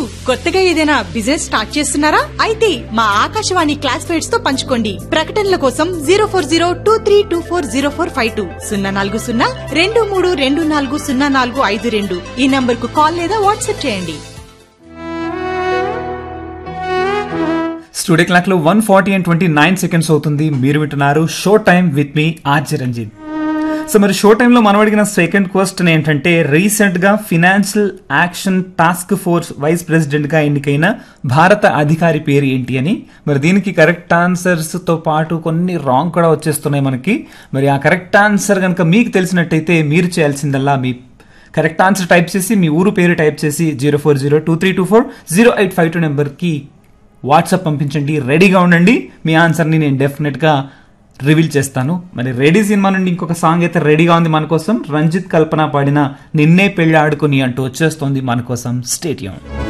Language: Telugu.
కొత్తగా ఏదైనా బిజినెస్ స్టార్ట్ చేస్తున్నారా అయితే మా ఆకాశవాణి క్లాస్ ఫైట్స్ తో పంచుకోండి ప్రకటనల కోసం zero four zero two three two four zero four five two సున్నా నాలుగు సున్నా రెండు మూడు రెండు నాలుగు సున్నా నాలుగు ఐదు రెండు ఈ నంబర్ కు కాల్ లేదా వాట్సాప్ చేయండి స్టూడియో క్లాక్ లో one forty and twenty nine seconds అవుతుంది మీరు వింటున్నారు షో టైం విత్ మీ ఆర్జి రంజిత్ సో మరి షో టైంలో మనం అడిగిన సెకండ్ క్వశ్చన్ ఏంటంటే రీసెంట్ గా financial action task force vice president గా ఎన్నికైన భారత అధికారి పేరు ఏంటి అని మరి దీనికి కరెక్ట్ ఆన్సర్స్ తో పాటు కొన్ని రాంగ్ కూడా వచ్చేస్తున్నాయి మనకి మరి ఆ కరెక్ట్ ఆన్సర్ కనుక మీకు తెలిసినట్టయితే మీరు చేయాల్సిందల్లా మీ కరెక్ట్ ఆన్సర్ టైప్ చేసి మీ ఊరు పేరు టైప్ చేసి zero four zero two three two four zero eight five two నెంబర్కి వాట్సాప్ పంపించండి రెడీగా ఉండండి మీ ఆన్సర్ని నేను డెఫినెట్గా రివీల్ చేస్తాను మరి రెడీ సినిమా నుండి ఇంకొక సాంగ్ అయితే రెడీగా ఉంది మన కోసం రంజిత్ కల్పన పాడిన నిన్నే పెళ్ళి ఆడుకుని అంటూ వచ్చేస్తోంది మన కోసం స్టేడియం